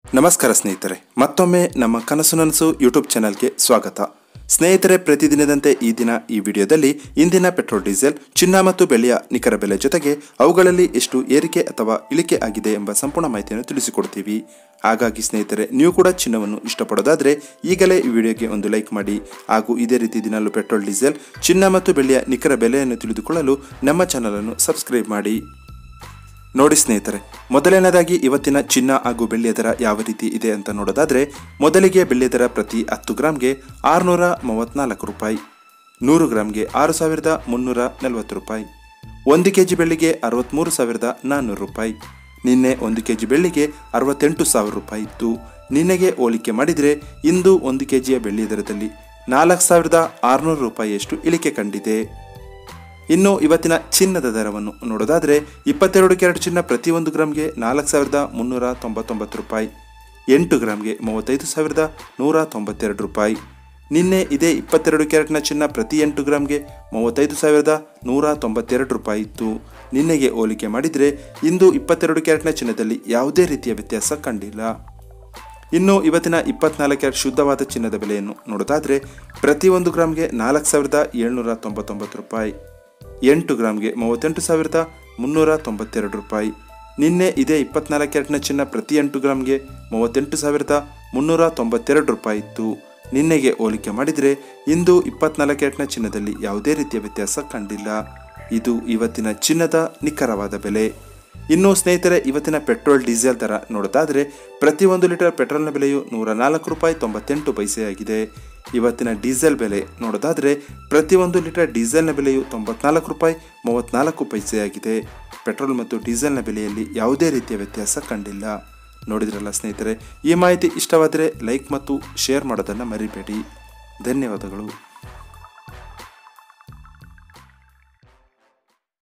ನಮಸ್ಕಾರ ಸ್ನೇಹಿತರೆ ಮತ್ತೊಮ್ಮೆ ನಮ್ಮ ಕನಸು ನನಸು ಯೂಟ್ಯೂಬ್ ಚಾನಲ್ಗೆ ಸ್ವಾಗತ ಸ್ನೇಹಿತರೆ ಪ್ರತಿದಿನದಂತೆ ಈ ದಿನ ಈ ವಿಡಿಯೋದಲ್ಲಿ ಇಂದಿನ ಪೆಟ್ರೋಲ್ ಡೀಸೆಲ್ ಚಿನ್ನ ಮತ್ತು ಬೆಳ್ಳಿಯ ನಿಖರ ಬೆಲೆ ಜೊತೆಗೆ ಅವುಗಳಲ್ಲಿ ಎಷ್ಟು ಏರಿಕೆ ಅಥವಾ ಇಳಿಕೆ ಆಗಿದೆ ಎಂಬ ಸಂಪೂರ್ಣ ಮಾಹಿತಿಯನ್ನು ತಿಳಿಸಿಕೊಡ್ತೀವಿ ಹಾಗಾಗಿ ಸ್ನೇಹಿತರೆ ನೀವು ಕೂಡ ಚಿನ್ನವನ್ನು ಇಷ್ಟಪಡೋದಾದ್ರೆ ಈಗಲೇ ಈ ವಿಡಿಯೋಗೆ ಒಂದು ಲೈಕ್ ಮಾಡಿ ಹಾಗೂ ಇದೇ ರೀತಿ ದಿನಲ್ಲೂ ಪೆಟ್ರೋಲ್ ಡೀಸೆಲ್ ಚಿನ್ನ ಮತ್ತು ಬೆಳ್ಳಿಯ ನಿಖರ ಬೆಲೆಯನ್ನು ತಿಳಿದುಕೊಳ್ಳಲು ನಮ್ಮ ಚಾನಲನ್ನು ಸಬ್ಸ್ಕ್ರೈಬ್ ಮಾಡಿ ನೋಡಿ ಸ್ನೇಹಿತರೆ ಮೊದಲನೇದಾಗಿ ಇವತ್ತಿನ ಚಿನ್ನ ಹಾಗೂ ಬೆಳ್ಳಿಯ ದರ ಯಾವ ರೀತಿ ಇದೆ ಅಂತ ನೋಡೋದಾದ್ರೆ ಮೊದಲಿಗೆ ಬೆಳ್ಳಿಯ ದರ ಪ್ರತಿ ಹತ್ತು ಗ್ರಾಮ್ಗೆ ಆರುನೂರ ಮೂವತ್ತ್ನಾಲ್ಕು ರೂಪಾಯಿ ನೂರು ಗ್ರಾಮ್ಗೆ ಆರು ಸಾವಿರದ ಮುನ್ನೂರ ನಲವತ್ತು ರೂಪಾಯಿ ಒಂದು ಕೆ ಜಿ ಬೆಳ್ಳಿಗೆ ಅರವತ್ತ್ಮೂರು ಸಾವಿರದ ನಾನ್ನೂರು ರೂಪಾಯಿ ನಿನ್ನೆ ಒಂದು ಕೆ ಜಿ ಬೆಳ್ಳಿಗೆ ಅರವತ್ತೆಂಟು ಸಾವಿರ ರೂಪಾಯಿ ಇತ್ತು ನಿನ್ನೆಗೆ ಹೋಲಿಕೆ ಮಾಡಿದರೆ ಇಂದು ಒಂದು ಕೆ ಜಿಯ ಬೆಳ್ಳಿಯ ದರದಲ್ಲಿ ನಾಲ್ಕು ಸಾವಿರದ ಆರುನೂರು ರೂಪಾಯಿಯಷ್ಟು ಇಳಿಕೆ ಕಂಡಿದೆ ಇನ್ನು ಇವತ್ತಿನ ಚಿನ್ನದ ದರವನ್ನು ನೋಡೋದಾದರೆ ಇಪ್ಪತ್ತೆರಡು ಕ್ಯಾರೆಟ್ ಚಿನ್ನ ಪ್ರತಿಯೊಂದು ಗ್ರಾಮ್ಗೆ ನಾಲ್ಕು ಸಾವಿರದ ಮುನ್ನೂರ ತೊಂಬತ್ತೊಂಬತ್ತು ರೂಪಾಯಿ ಎಂಟು ಗ್ರಾಮ್ಗೆ ಮೂವತ್ತೈದು ಸಾವಿರದ ನೂರ ತೊಂಬತ್ತೆರಡು ರೂಪಾಯಿ ನಿನ್ನೆ ಇದೇ ಇಪ್ಪತ್ತೆರಡು ಕ್ಯಾರೆಟ್ನ ಚಿನ್ನ ಪ್ರತಿ ಎಂಟು ಗ್ರಾಮ್ಗೆ ಮೂವತ್ತೈದು ಸಾವಿರದ ನೂರ ತೊಂಬತ್ತೆರಡು ರೂಪಾಯಿ ಇತ್ತು ನಿನ್ನೆಗೆ ಹೋಲಿಕೆ ಮಾಡಿದರೆ ಇಂದು ಇಪ್ಪತ್ತೆರಡು ಕ್ಯಾರೆಟ್ನ ಚಿನ್ನದಲ್ಲಿ ಯಾವುದೇ ರೀತಿಯ ವ್ಯತ್ಯಾಸ ಕಂಡಿಲ್ಲ ಇನ್ನು ಇವತ್ತಿನ ಇಪ್ಪತ್ನಾಲ್ಕು ಕ್ಯಾರೆಟ್ ಶುದ್ಧವಾದ ಚಿನ್ನದ ಬೆಲೆಯನ್ನು ನೋಡೋದಾದರೆ ಪ್ರತಿಯೊಂದು ಗ್ರಾಮ್ಗೆ ನಾಲ್ಕು ಸಾವಿರದ ಏಳ್ನೂರ ತೊಂಬತ್ತೊಂಬತ್ತು ರೂಪಾಯಿ ಎಂಟು ಗ್ರಾಮ್ಗೆ ಮೂವತ್ತೆಂಟು ಸಾವಿರದ ಮುನ್ನೂರ ತೊಂಬತ್ತೆರಡು ರೂಪಾಯಿ ನಿನ್ನೆ ಇದೇ ಇಪ್ಪತ್ನಾಲ್ಕು ಕ್ಯಾರೆಟ್ನ ಚಿನ್ನ ಪ್ರತಿ ಎಂಟು ಗ್ರಾಮ್ಗೆ ಮೂವತ್ತೆಂಟು ಸಾವಿರದ ಮುನ್ನೂರ ತೊಂಬತ್ತೆರಡು ರೂಪಾಯಿ ಇತ್ತು ನಿನ್ನೆಗೆ ಹೋಲಿಕೆ ಮಾಡಿದರೆ ಇಂದು ಇಪ್ಪತ್ನಾಲ್ಕು ಕ್ಯಾರೆಟ್ನ ಚಿನ್ನದಲ್ಲಿ ಯಾವುದೇ ರೀತಿಯ ವ್ಯತ್ಯಾಸ ಕಂಡಿಲ್ಲ ಇದು ಇವತ್ತಿನ ಚಿನ್ನದ ನಿಖರವಾದ ಬೆಲೆ ಇನ್ನು ಸ್ನೇಹಿತರೆ ಇವತ್ತಿನ ಪೆಟ್ರೋಲ್ ಡೀಸೆಲ್ ದರ ನೋಡೋದಾದರೆ ಪ್ರತಿಯೊಂದು ಲೀಟರ್ ಪೆಟ್ರೋಲ್ನ ಬೆಲೆಯು ನೂರ ನಾಲ್ಕು ರೂಪಾಯಿ ತೊಂಬತ್ತೆಂಟು ಪೈಸೆಯಾಗಿದೆ ಇವತ್ತಿನ ಡೀಸೆಲ್ ಬೆಲೆ ನೋಡೋದಾದರೆ ಪ್ರತಿಯೊಂದು ಲೀಟರ್ ಡೀಸೆಲ್ನ ಬೆಲೆಯು ತೊಂಬತ್ನಾಲ್ಕು ರೂಪಾಯಿ ಮೂವತ್ತ್ನಾಲ್ಕು ಪೈಸೆಯಾಗಿದೆ ಪೆಟ್ರೋಲ್ ಮತ್ತು ಡೀಸೆಲ್ನ ಬೆಲೆಯಲ್ಲಿ ಯಾವುದೇ ರೀತಿಯ ವ್ಯತ್ಯಾಸ ಕಂಡಿಲ್ಲ ನೋಡಿದ್ರಲ್ಲ ಸ್ನೇಹಿತರೆ ಈ ಮಾಹಿತಿ ಇಷ್ಟವಾದರೆ ಲೈಕ್ ಮತ್ತು ಶೇರ್ ಮಾಡೋದನ್ನು ಮರಿಬೇಡಿ ಧನ್ಯವಾದಗಳು